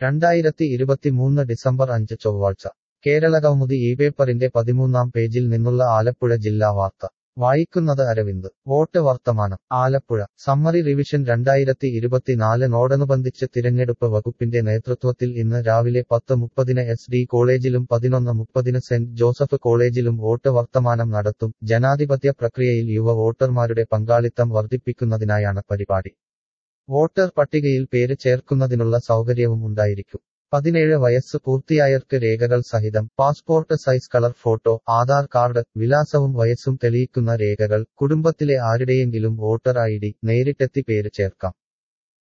രണ്ടായിരത്തി ഇരുപത്തിമൂന്ന് ഡിസംബർ അഞ്ച് ചൊവ്വാഴ്ച കേരള കൗമുദി ഈ പേപ്പറിന്റെ പതിമൂന്നാം പേജിൽ നിന്നുള്ള ആലപ്പുഴ ജില്ലാ വാർത്ത വായിക്കുന്നത് അരവിന്ദ് വോട്ട് വർത്തമാനം ആലപ്പുഴ സമ്മറി റിവിഷൻ രണ്ടായിരത്തി ഇരുപത്തിനാലിനോടനുബന്ധിച്ച് തിരഞ്ഞെടുപ്പ് വകുപ്പിന്റെ നേതൃത്വത്തിൽ ഇന്ന് രാവിലെ പത്ത് മുപ്പതിന് എസ് ഡി കോളേജിലും പതിനൊന്ന് മുപ്പതിന് സെന്റ് ജോസഫ് കോളേജിലും വോട്ട് വർത്തമാനം നടത്തും ജനാധിപത്യ പ്രക്രിയയിൽ യുവ വോട്ടർമാരുടെ പങ്കാളിത്തം വർദ്ധിപ്പിക്കുന്നതിനായാണ് പരിപാടി വോട്ടർ പട്ടികയിൽ പേര് ചേർക്കുന്നതിനുള്ള സൗകര്യവും ഉണ്ടായിരിക്കും പതിനേഴ് വയസ്സ് പൂർത്തിയായവർക്ക് രേഖകൾ സഹിതം passport size colour photo Aadhaar card വിലാസവും വയസ്സും തെളിയിക്കുന്ന രേഖകൾ കുടുംബത്തിലെ ആരുടെയെങ്കിലും വോട്ടർ ഐ ഡി നേരിട്ടെത്തി പേര് ചേർക്കാം